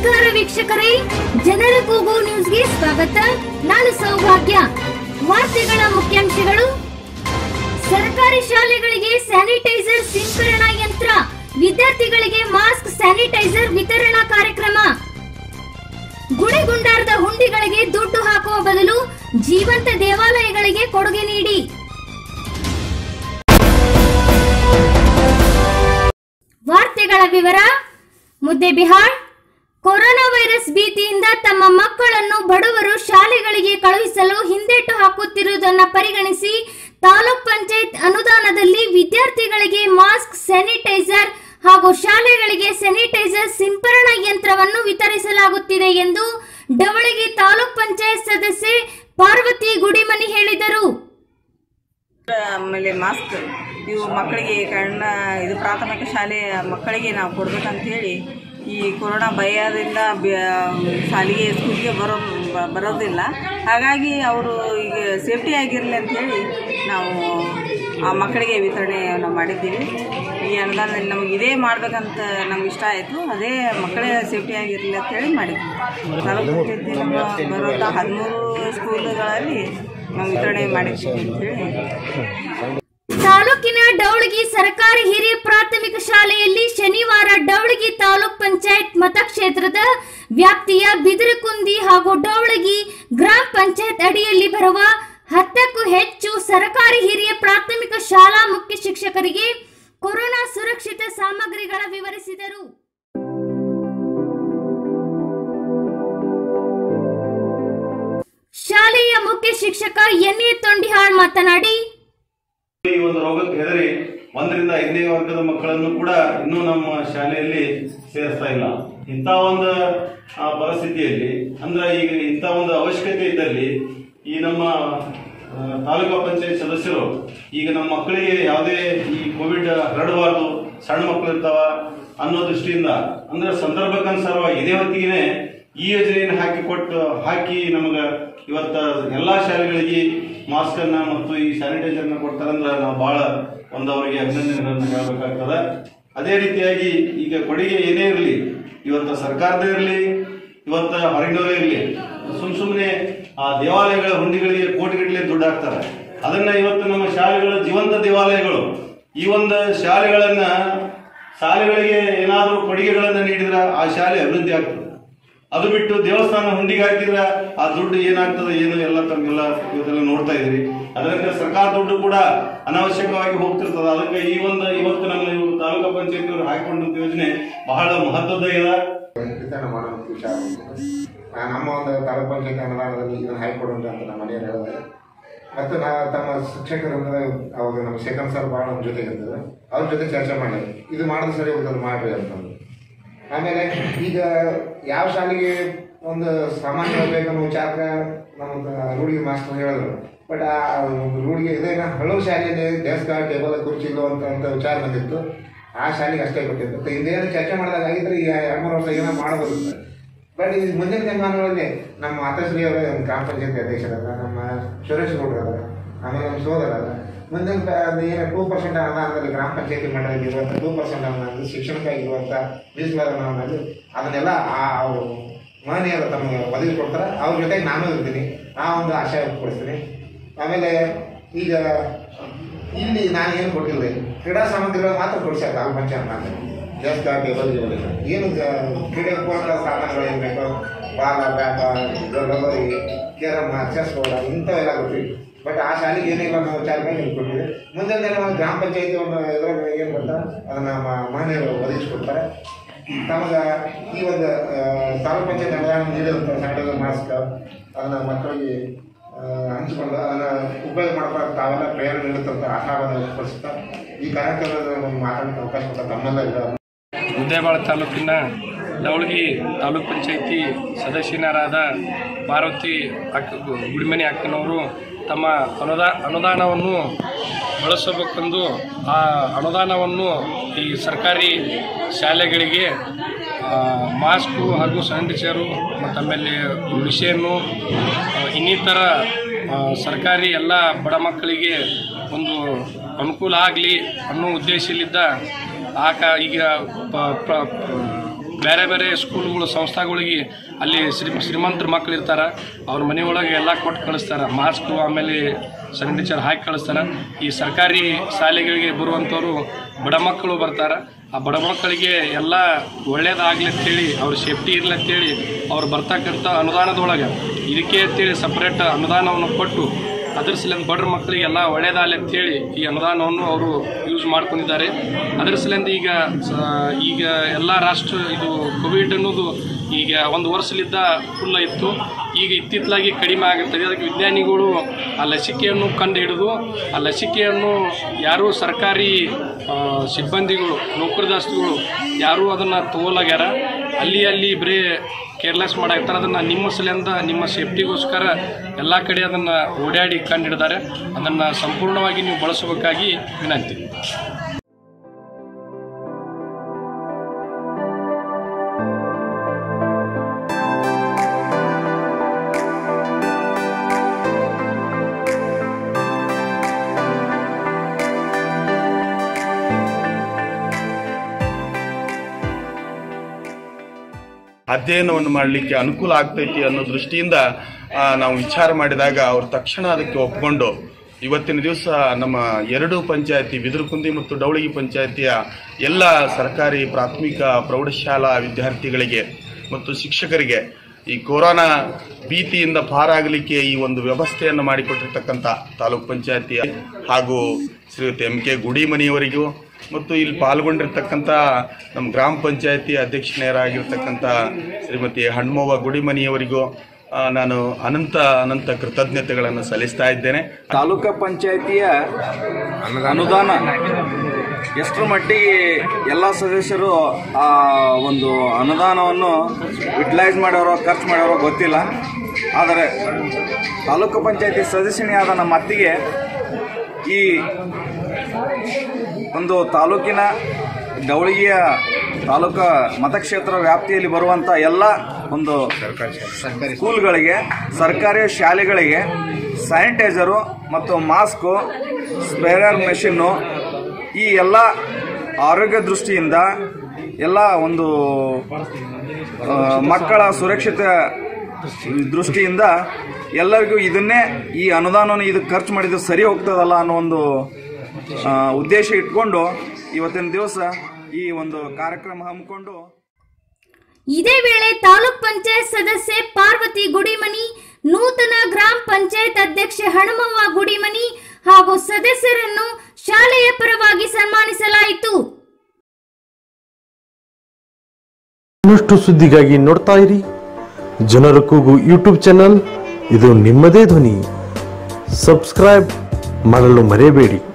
ನಮಸ್ಕಾರ ವೀಕ್ಷಕರೇ ಜನರ ಕೂಗು ನ್ಯೂಸ್ಗೆ ಸ್ವಾಗತ ನಾನು ಸೌಭಾಗ್ಯ ವಾರ್ತೆಗಳ ಮುಖ್ಯಾಂಶಗಳು ಸರ್ಕಾರಿ ಶಾಲೆಗಳಿಗೆ ಸ್ಯಾನಿಟೈಸರ್ ಸಿಂಪರಣಾ ಯಂತ್ರ ವಿದ್ಯಾರ್ಥಿಗಳಿಗೆ ಮಾಸ್ಕ್ ಸ್ಯಾನಿಟೈಸರ್ ವಿತರಣಾ ಕಾರ್ಯಕ್ರಮ ಗುಡಿಗುಂಡಾರದ ಹುಂಡಿಗಳಿಗೆ ದುಡ್ಡು ಹಾಕುವ ಬದಲು ಜೀವಂತ ದೇವಾಲಯಗಳಿಗೆ ಕೊಡುಗೆ ನೀಡಿ ವಾರ್ತೆಗಳ ವಿವರ ಮುದ್ದೆಬಿಹಾಳ್ ಕೊರೋನಾ ವೈರಸ್ ಭೀತಿಯಿಂದ ತಮ್ಮ ಮಕ್ಕಳನ್ನು ಬಡವರು ಶಾಲೆಗಳಿಗೆ ಕಳುಹಿಸಲು ಹಿಂದೇಟು ಹಾಕುತ್ತಿರುವುದನ್ನು ಪರಿಗಣಿಸಿ ತಾಲೂಕ್ ಪಂಚಾಯತ್ ಅನುದಾನದಲ್ಲಿ ವಿದ್ಯಾರ್ಥಿಗಳಿಗೆ ಮಾಸ್ಕ್ ಸ್ಯಾನಿಟೈಸರ್ ಹಾಗೂ ಶಾಲೆಗಳಿಗೆ ಸ್ಯಾನಿಟೈಸರ್ ಸಿಂಪರಣಾ ಯಂತ್ರವನ್ನು ವಿತರಿಸಲಾಗುತ್ತಿದೆ ಎಂದು ಡವಳಗಿ ತಾಲೂಕ್ ಪಂಚಾಯತ್ ಸದಸ್ಯೆ ಪಾರ್ವತಿ ಗುಡಿಮನಿ ಹೇಳಿದರು ಆಮೇಲೆ ಮಾಸ್ಕ್ ಇವು ಮಕ್ಕಳಿಗೆ ಕಣ್ಣ ಇದು ಪ್ರಾಥಮಿಕ ಶಾಲೆಯ ಮಕ್ಕಳಿಗೆ ನಾವು ಕೊಡ್ಬೇಕಂತೇಳಿ ಈ ಕೊರೋನಾ ಭಯದಿಂದ ಬ್ಯ- ಶಾಲೆಗೆ ಸ್ಕೂಲ್ಗೆ ಬರೋ ಬ- ಬರೋದಿಲ್ಲ ಹಾಗಾಗಿ ಅವರು ಈಗ ಸೇಫ್ಟಿ ಆಗಿರಲಿ ಅಂಥೇಳಿ ನಾವು ಆ ಮಕ್ಕಳಿಗೆ ವಿತರಣೆ ನಾವು ಮಾಡಿದ್ದೀವಿ ಈ ಅನುದಾನದಲ್ಲಿ ನಮಗೆ ಇದೇ ಮಾಡ್ಬೇಕಂತ ನಮ್ಗೆ ಇಷ್ಟ ಆಯಿತು ಅದೇ ಮಕ್ಕಳೇ ಸೇಫ್ಟಿ ಆಗಿರಲಿ ಅಂತೇಳಿ ಮಾಡಿದ್ವಿ ತಾಲೂಕು ಪಂಚಾಯತಿ ನಮ್ಮ ಬರುವಂಥ ಹದಿಮೂರು ಸ್ಕೂಲ್ಗಳಲ್ಲಿ ನಾವು ವಿತರಣೆ ಮಾಡಿದ್ದೀವಿ ಅಂತೇಳಿ ತಾಲೂಕಿನ ಡೌಳಗಿ ಸರ್ಕಾರಿ ಹಿರಿಯ ಪ್ರಾಥಮಿಕ ಶಾಲೆಯಲ್ಲಿ ಶನಿವಾರ ಡೌಳಗಿ ತಾಲೂಕ್ ಪಂಚಾಯತ್ ಮತಕ್ಷೇತ್ರದ ವ್ಯಾಪ್ತಿಯ ಬಿದಿರುಕುಂದಿ ಹಾಗೂ ಡೌಳಗಿ ಗ್ರಾಮ ಪಂಚಾಯತ್ ಅಡಿಯಲ್ಲಿ ಬರುವ ಹತ್ತಕ್ಕೂ ಹೆಚ್ಚು ಸರ್ಕಾರಿ ಹಿರಿಯ ಪ್ರಾಥಮಿಕ ಶಾಲಾ ಮುಖ್ಯ ಶಿಕ್ಷಕರಿಗೆ ಕೊರೋನಾ ಸುರಕ್ಷಿತ ಸಾಮಗ್ರಿಗಳ ವಿವರಿಸಿದರು ಶಾಲೆಯ ಮುಖ್ಯ ಶಿಕ್ಷಕ ಎನ್ ಎ ತೊಂಡಿಹಾಳ್ ಮಾತನಾಡಿ ಈ ಒಂದು ರೋಗಕ್ಕೆ ಹೆದರಿ ಒಂದರಿಂದ ಐದನೇ ವರ್ಗದ ಮಕ್ಕಳನ್ನು ಕೂಡ ಇನ್ನೂ ನಮ್ಮ ಶಾಲೆಯಲ್ಲಿ ಸೇರಿಸ್ತಾ ಇಲ್ಲ ಇಂಥ ಒಂದು ಆ, ಪರಿಸ್ಥಿತಿಯಲ್ಲಿ ಅಂದ್ರೆ ಈಗ ಇಂಥ ಒಂದು ಅವಶ್ಯಕತೆ ಇದ್ದಲ್ಲಿ ಈ ನಮ್ಮ ಆ, ತಾಲೂಕಾ ಪಂಚಾಯತ್ ಸದಸ್ಯರು ಈಗ ನಮ್ಮ ಮಕ್ಕಳಿಗೆ ಯಾವುದೇ ಈ ಕೋವಿಡ್ ಹರಡಬಾರ್ದು ಸಣ್ಣ ಮಕ್ಕಳು ಇರ್ತಾವ ಅನ್ನೋ ದೃಷ್ಟಿಯಿಂದ ಅಂದ್ರೆ ಸಂದರ್ಭಕ್ಕನುಸಾರವಾಗಿ ಇದೇ ಹೊತ್ತಿಗೆ ಈ ಯೋಜನೆಯನ್ನು ಹಾಕಿ ಕೊಟ್ಟು ಹಾಕಿ ನಮಗ ಇವತ್ತ ಎಲ್ಲಾ ಶಾಲೆಗಳಿಗೆ ಮಾಸ್ಕ್ ಅನ್ನ ಮತ್ತು ಈ ಸ್ಯಾನಿಟೈಸರ್ ನ ಕೊಡ್ತಾರಂದ್ರ ನಾವು ಬಹಳ ಒಂದು ಅವರಿಗೆ ಅಭಿನಂದನೆಗಳನ್ನ ಹೇಳಬೇಕಾಗ್ತದ ಅದೇ ರೀತಿಯಾಗಿ ಈಗ ಕೊಡುಗೆ ಏನೇ ಇರಲಿ ಇವತ್ತ ಸರ್ಕಾರದ ಇರಲಿ ಇವತ್ತ ಹೊರಗಿನವರೇ ಇರಲಿ ಸುಮ್ ಸುಮ್ಮನೆ ಆ ದೇವಾಲಯಗಳ ಹುಂಡಿಗಳಿಗೆ ಕೋಟಿಗಟ್ಟಲೆ ದುಡ್ಡು ಹಾಕ್ತಾರೆ ಅದನ್ನ ಇವತ್ತು ನಮ್ಮ ಶಾಲೆಗಳ ಜೀವಂತ ದೇವಾಲಯಗಳು ಈ ಒಂದು ಶಾಲೆಗಳನ್ನ ಶಾಲೆಗಳಿಗೆ ಏನಾದರೂ ಕೊಡುಗೆಗಳನ್ನ ನೀಡಿದ್ರೆ ಆ ಶಾಲೆ ಅಭಿವೃದ್ಧಿ ಆಗ್ತದೆ ಅದು ಬಿಟ್ಟು ದೇವಸ್ಥಾನ ಹುಂಡಿಗೆ ಹಾಕಿದ್ರೆ ಆ ದುಡ್ಡು ಏನಾಗ್ತದೆ ಏನು ಎಲ್ಲ ತಮಗೆಲ್ಲ ಇವತ್ತೆಲ್ಲ ನೋಡ್ತಾ ಇದ್ರಿ ಅದರಿಂದ ಸರ್ಕಾರ ದುಡ್ಡು ಕೂಡ ಅನಾವಶ್ಯಕವಾಗಿ ಹೋಗ್ತಿರ್ತದೆ ಅದಕ್ಕೆ ಈ ಒಂದು ಇವತ್ತು ನಮ್ಮ ಇವ್ರು ತಾಲೂಕಾ ಪಂಚಾಯತ್ ಅವರು ಹಾಕಿಕೊಂಡಂತ ಯೋಜನೆ ಬಹಳ ಮಹತ್ವದ ಇದೆ ವಿತರಣೆ ಮಾಡುವಂಥ ವಿಚಾರ ಆ, ನಮ್ಮ ಒಂದು ತಾಲೂಕು ಪಂಚಾಯತ್ ಅನುದಾನದಲ್ಲಿ ಇದನ್ನು ಹಾಕಿಕೊಡುವಂತ ಅಂತ ನಮ್ಮ ಮನೆಯವರು ಹೇಳಿದ್ದಾರೆ ಮತ್ತು ನಾ ತಮ್ಮ ಶಿಕ್ಷಕರಿಂದ ಅವಾಗ ನಮ್ಮ ಶೇಖರ್ ಸರ್ ಭಾಳ ನಮ್ಮ ಜೊತೆ ಇರ್ತದೆ ಅವ್ರ ಜೊತೆ ಚರ್ಚೆ ಮಾಡಿ ಇದು ಮಾಡಿದ್ರೆ ಸರಿ ಹೋಗ್ತದೆ ಮಾಡ್ರಿ ಅಂತಂದು ಆಮೇಲೆ ಈಗ ಯಾವ ಶಾಲೆಗೆ ಒಂದು ಸಾಮಾನ್ಯ ಬೇಕನ್ನೋ ವಿಚಾರಕ್ಕೆ ನಮ್ಮ ರೂಢಿಗೆ ಮಾಸ್ಟರ್ ಹೇಳಿದ್ರು ಬಟ್ ಆ ಒಂದು ರೂಢಿಗೆ ಇದೇನ ಹಲವು ಶಾಲೆಯಲ್ಲಿ ಡೆಸ್ಕ್ ಟೇಬಲ್ ಕುರ್ಚಿ ಇಲ್ಲ ಅಂತ ಅಂತ ವಿಚಾರ ಬಂದಿತ್ತು ಆ ಶಾಲೆಗೆ ಅಷ್ಟೇ ಕೊಟ್ಟಿದ್ದು ಮತ್ತೆ ಇದೇನು ಚರ್ಚೆ ಮಾಡಿದಾಗ ಆಗಿದ್ರೆ ಈ ಎರಡು ಮೂರು ವರ್ಷ ಏನೋ ಮಾಡಬಹುದು ಬಟ್ ಇದು ಮುಂದಿನ ದಿನಮಾನಗಳಲ್ಲಿ ನಮ್ಮ ಮಾತಾಶ್ರೀ ಅವರ ಗ್ರಾಮ ಪಂಚಾಯತಿ ಅಧ್ಯಕ್ಷರಾದ ನಮ್ಮ ಸುರೇಶ್ ಗೌಡ್ರ ಆಮೇಲೆ ನಮ್ಮ ಸೋದರ ಮುಂದಿನ ಪ- ಅದು ಏನು ಟೂ ಪರ್ಸೆಂಟ್ ಅನುದಾನದಲ್ಲಿ ಗ್ರಾಮ ಪಂಚಾಯತಿ ಮಟ್ಟದಲ್ಲಿ ಇರುವಂಥ ಟೂ ಪರ್ಸೆಂಟ್ ಅನುದಾನ ಶಿಕ್ಷಣಕ್ಕಾಗಿ ಇರುವಂಥ ಮೀಸಲಾದ ಅನುದಾನದಲ್ಲಿ ಅದನ್ನೆಲ್ಲ ಆ ಅವರು ಮಹನೀಯರು ತಮಗೆ ಒದಗಿಸ್ಕೊಡ್ತಾರೆ ಅವ್ರ ಜೊತೆಗೆ ನಾನು ಇರ್ತೀನಿ ಆ ಒಂದು ಆಶಯ ವ್ಯಕ್ತಪಡಿಸ್ತೀನಿ ಆಮೇಲೆ ಈಗ ಇಲ್ಲಿ ನಾನು ಏನು ಕೊಟ್ಟಿಲ್ಲ ಕ್ರೀಡಾ ಸಾಮಗ್ರಿಗಳು ಮಾತ್ರ ಕೊಡಿಸ್ಯಾರ ಗ್ರಾಮ ಪಂಚಾಯತ್ ಮಾತ್ರ ಡೆಸ್ಕ್ ಟೇಬಲ್ ಗಿಬಲ್ ಇಲ್ಲ. ಏನು ಗ- ಕ್ರೀಡೆ ಪೂರಕ ಸಾಧನಗಳು ಏನು ಬೇಕೋ ಬಾಲ ಬ್ಯಾಟ ರಬ್ಬರಿ ಕೇರಮ್ ಚೆಸ್ ಬೋರ್ಡ್ ಇಂಥವೆಲ್ಲ ಕೊಟ್ಟಿವಿ ಬಟ್ ಆ ಶಾಲೆಗೆ ಏನಿಲ್ಲ ನಾವು ವಿಚಾರ ಮೇಲೆ ಇಲ್ಲಿ ಕೊಟ್ಟಿವಿ ಮುಂದಿನ ದಿನ ನಾವು ಗ್ರಾಮ ಪಂಚಾಯತಿ ಒಂದು ಇದ್ರಾಗ ಏನು ಬರ್ತಾರೆ ಅದನ್ನ ಮ- ಮಹನೀಯರು ಒದಗಿಸ್ಕೊಡ್ತಾರೆ ತಮಗೆ ಈ ಒಂದು ಆ, ತಾಲೂಕ್ ಪಂಚಾಯತ್ ಅನುದಾನ ನೀಡಿದಂಥ ಸ್ಯಾನಿಟೈಸರ್ ಮಾಸ್ಕ್ ಅದನ್ನ ಮಕ್ಕಳಿಗೆ ಆ, ಹಂಚಿಕೊಂಡು ಅದನ್ನ ಉಪಯೋಗ ಮಾಡ್ಕೊಂಡು ತಾವೆಲ್ಲ ಪ್ರೇರಣೆ ನೀಡುತ್ತಂತ ಆಶಾವಾದ ವ್ಯಕ್ತಪಡಿಸುತ್ತಾ ಈ ಕಾರ್ಯಕ್ರಮದ ಒಂದು ಮಾತಾಡಲಿಕ್ಕೆ ಅವಕಾಶ ಕೊಟ್ಟ ತಮ್ಮೆಲ್ಲ ಮುದ್ದೇಬಾಳ ತಾಲೂಕಿನ ದವಳಗಿ ತಾಲೂಕ್ ಪಂಚಾಯತಿ ಸದಸ್ಯನರಾದ ಪಾರ್ವತಿ ಅಕ್ಕ ಗುಡಿಮನಿ ಅಕ್ಕನವರು ತಮ್ಮ ಅನುದಾ ಅನುದಾನವನ್ನು ಬಳಸಬೇಕೆಂದು ಆ ಅನುದಾನವನ್ನು ಈ ಸರ್ಕಾರಿ ಶಾಲೆಗಳಿಗೆ ಆ, ಮಾಸ್ಕು ಹಾಗೂ ಸ್ಯಾನಿಟೈಸರು ಮತ್ತು ಆಮೇಲೆ ಮಿಷನ್ನು ಆ, ಇನ್ನಿತರ ಆ, ಸರ್ಕಾರಿ ಎಲ್ಲ ಬಡ ಮಕ್ಕಳಿಗೆ ಒಂದು ಅನುಕೂಲ ಆಗಲಿ ಅನ್ನೋ ಉದ್ದೇಶಲಿದ್ದ ಆ ಕ ಈಗ ಪ- ಪ್ರ- ಬೇರೆ ಬೇರೆ ಸ್ಕೂಲ್ಗಳು ಸಂಸ್ಥೆಗಳಿಗೆ ಅಲ್ಲಿ ಶ್ರೀ ಶ್ರೀಮಂತರ ಮಕ್ಳು ಇರ್ತಾರೆ ಅವ್ರ ಮನೆಯೊಳಗೆ ಎಲ್ಲ ಕೊಟ್ಟು ಕಳಿಸ್ತಾರೆ ಮಾಸ್ಕು ಆಮೇಲೆ ಸ್ಯಾನಿಟೈಸರ್ ಹಾಕಿ ಕಳಿಸ್ತಾರೆ ಈ ಸರ್ಕಾರಿ ಶಾಲೆಗಳಿಗೆ ಬರುವಂಥವ್ರು ಬಡ ಮಕ್ಕಳು ಬರ್ತಾರೆ ಆ ಬಡ ಮಕ್ಕಳಿಗೆ ಎಲ್ಲ ಒಳ್ಳೇದಾಗ್ಲಿ ಅಂತೇಳಿ ಅವ್ರ ಸೇಫ್ಟಿ ಇರ್ಲಿ ಅಂತೇಳಿ ಅವ್ರು ಬರ್ತಕ್ಕಂಥ ಅನುದಾನದೊಳಗೆ ಇದಕ್ಕೆ ಅಂತೇಳಿ ಸಪ್ರೇಟ್ ಅನುದಾನವನ್ನು ಕೊಟ್ಟು ಅದ್ರ ಸಲಿಂದ ಬಡ್ರ ಮಕ್ಕಳಿಗೆ ಎಲ್ಲ ಒಳ್ಳೇದಾಗಲಿ ಅಂತೇಳಿ ಈ ಅನುದಾನವನ್ನು ಅವರು ಯೂಸ್ ಮಾಡ್ಕೊಂಡಿದ್ದಾರೆ ಅದರ ಸಲಿಂದ ಈಗ ಸ- ಈಗ ಎಲ್ಲ ರಾಷ್ಟ್ರ ಇದು ಕೋವಿಡ್ ಅನ್ನೋದು ಈಗ ಒಂದು ವರ್ಷಲಿದ್ದ ಫುಲ್ ಇತ್ತು ಈಗ ಇತ್ತಿತ್ತಲಾಗಿ ಕಡಿಮೆ ಆಗುತ್ತದೆ ಅದಕ್ಕೆ ವಿಜ್ಞಾನಿಗಳು ಆ ಲಸಿಕೆಯನ್ನು ಕಂಡು ಹಿಡಿದು ಆ ಲಸಿಕೆಯನ್ನು ಯಾರೂ ಸರ್ಕಾರಿ ಆ, ಸಿಬ್ಬಂದಿಗಳು ನೌಕರದಾಸ್ತಿಗಳು ಯಾರೂ ಅದನ್ನು ತಗೋಲಾಗ್ಯಾರ ಅಲ್ಲಿ ಅಲ್ಲಿ ಬರೀ ಕೇರ್ಲೆಸ್ ಮಾಡಾಕ್ತಾರೆ ಅದನ್ನು ನಿಮ್ಮ ಸಲಿಂದ ನಿಮ್ಮ ಸೇಫ್ಟಿಗೋಸ್ಕರ ಎಲ್ಲ ಕಡೆ ಅದನ್ನು ಓಡಾಡಿ ಕಂಡು ಹಿಡಿದಾರೆ ಅದನ್ನು ಸಂಪೂರ್ಣವಾಗಿ ನೀವು ಬಳಸಬೇಕಾಗಿ ವಿನಂತಿ ಅಧ್ಯಯನವನ್ನು ಮಾಡಲಿಕ್ಕೆ ಅನುಕೂಲ ಆಗ್ತೈತಿ ಅನ್ನೋ ದೃಷ್ಟಿಯಿಂದ ಆ, ನಾವು ವಿಚಾರ ಮಾಡಿದಾಗ ಅವ್ರು ತಕ್ಷಣ ಅದಕ್ಕೆ ಒಪ್ಕೊಂಡು ಇವತ್ತಿನ ದಿವಸ ನಮ್ಮ ಎರಡು ಪಂಚಾಯತಿ ಬಿದಿರುಕುಂದಿ ಮತ್ತು ಡೌಳಗಿ ಪಂಚಾಯತಿಯ ಎಲ್ಲ ಸರ್ಕಾರಿ ಪ್ರಾಥಮಿಕ ಪ್ರೌಢಶಾಲಾ ವಿದ್ಯಾರ್ಥಿಗಳಿಗೆ ಮತ್ತು ಶಿಕ್ಷಕರಿಗೆ ಈ ಕೊರೋನಾ ಭೀತಿಯಿಂದ ಪಾರಾಗಲಿಕ್ಕೆ ಈ ಒಂದು ವ್ಯವಸ್ಥೆಯನ್ನು ಮಾಡಿಕೊಟ್ಟಿರ್ತಕ್ಕಂಥ ತಾಲೂಕ್ ಪಂಚಾಯತಿಯ ಹಾಗೂ ಶ್ರೀಯುತ ಎಂ ಕೆ ಗುಡಿಮನಿಯವರಿಗೂ ಮತ್ತು ಇಲ್ಲಿ ಪಾಲ್ಗೊಂಡಿರ್ತಕ್ಕಂಥ ನಮ್ಮ ಗ್ರಾಮ ಪಂಚಾಯತಿ ಅಧ್ಯಕ್ಷನೆಯರಾಗಿರ್ತಕ್ಕಂಥ ಶ್ರೀಮತಿ ಹಣ್ಮವ್ವ ಗುಡಿಮನಿಯವರಿಗೂ ಆ, ನಾನು ಅನಂತ ಅನಂತ ಕೃತಜ್ಞತೆಗಳನ್ನು ಸಲ್ಲಿಸ್ತಾ ಇದ್ದೇನೆ ತಾಲೂಕು ಪಂಚಾಯತಿಯ ಅನುದಾನ ಎಷ್ಟರ ಮಟ್ಟಿಗೆ ಎಲ್ಲ ಸದಸ್ಯರು ಆ ಒಂದು ಅನುದಾನವನ್ನು ಯುಟಿಲೈಸ್ ಮಾಡ್ಯಾರೋ ಖರ್ಚು ಮಾಡ್ಯಾರೋ ಗೊತ್ತಿಲ್ಲ ಆದರೆ ತಾಲೂಕು ಪಂಚಾಯತಿ ಸದಸ್ಯನಿಯಾದ ನಮ್ಮ ಅತ್ತಿಗೆ ಈ ಒಂದು ತಾಲೂಕಿನ ಡವಳಿಗೆಯ ತಾಲೂಕು ಮತಕ್ಷೇತ್ರ ವ್ಯಾಪ್ತಿಯಲ್ಲಿ ಬರುವಂಥ ಎಲ್ಲ ಒಂದು ಸ್ಕೂಲ್ಗಳಿಗೆ ಸರ್ಕಾರಿ ಶಾಲೆಗಳಿಗೆ ಸ್ಯಾನಿಟೈಸರು ಮತ್ತು ಮಾಸ್ಕು ಸ್ಪೇರರ್ ಮೆಷಿನ್ನು ಈ ಎಲ್ಲ ಆರೋಗ್ಯ ದೃಷ್ಟಿಯಿಂದ ಎಲ್ಲ ಒಂದು ಆ, ಮಕ್ಕಳ ಸುರಕ್ಷತೆ ದೃಷ್ಟಿಯಿಂದ ಎಲ್ಲರಿಗೂ ಇದನ್ನೇ ಈ ಅನುದಾನವನ್ನು ಇದಕ್ಕೆ ಖರ್ಚು ಮಾಡಿದ್ದು ಸರಿ ಹೋಗ್ತದಲ್ಲ ಅನ್ನೋ ಒಂದು ಆ, ಉದ್ದೇಶ ಇಟ್ಕೊಂಡು ಇವತ್ತಿನ ದಿವಸ ಈ ಒಂದು ಕಾರ್ಯಕ್ರಮ ಹಮ್ಮಿಕೊಂಡು ಇದೇ ವೇಳೆ ತಾಲೂಕ್ ಪಂಚಾಯತ್ ಸದಸ್ಯೆ ಪಾರ್ವತಿ ಗುಡಿಮನಿ ನೂತನ ಗ್ರಾಮ ಪಂಚಾಯತ್ ಅಧ್ಯಕ್ಷೆ ಹನುಮವ್ವ ಗುಡಿಮನಿ ಹಾಗೂ ಸದಸ್ಯರನ್ನು ಶಾಲೆಯ ಪರವಾಗಿ ಸನ್ಮಾನಿಸಲಾಯಿತು ಇನ್ನಷ್ಟು ಸುದ್ದಿಗಾಗಿ ನೋಡ್ತಾ ಇರಿ ಜನರ ಕೂಗು ಯೂಟ್ಯೂಬ್ ಚಾನಲ್ ಇದು ನಿಮ್ಮದೇ ಧ್ವನಿ ಸಬ್ಸ್ಕ್ರೈಬ್ ಮಾಡಲು ಮರೆಯಬೇಡಿ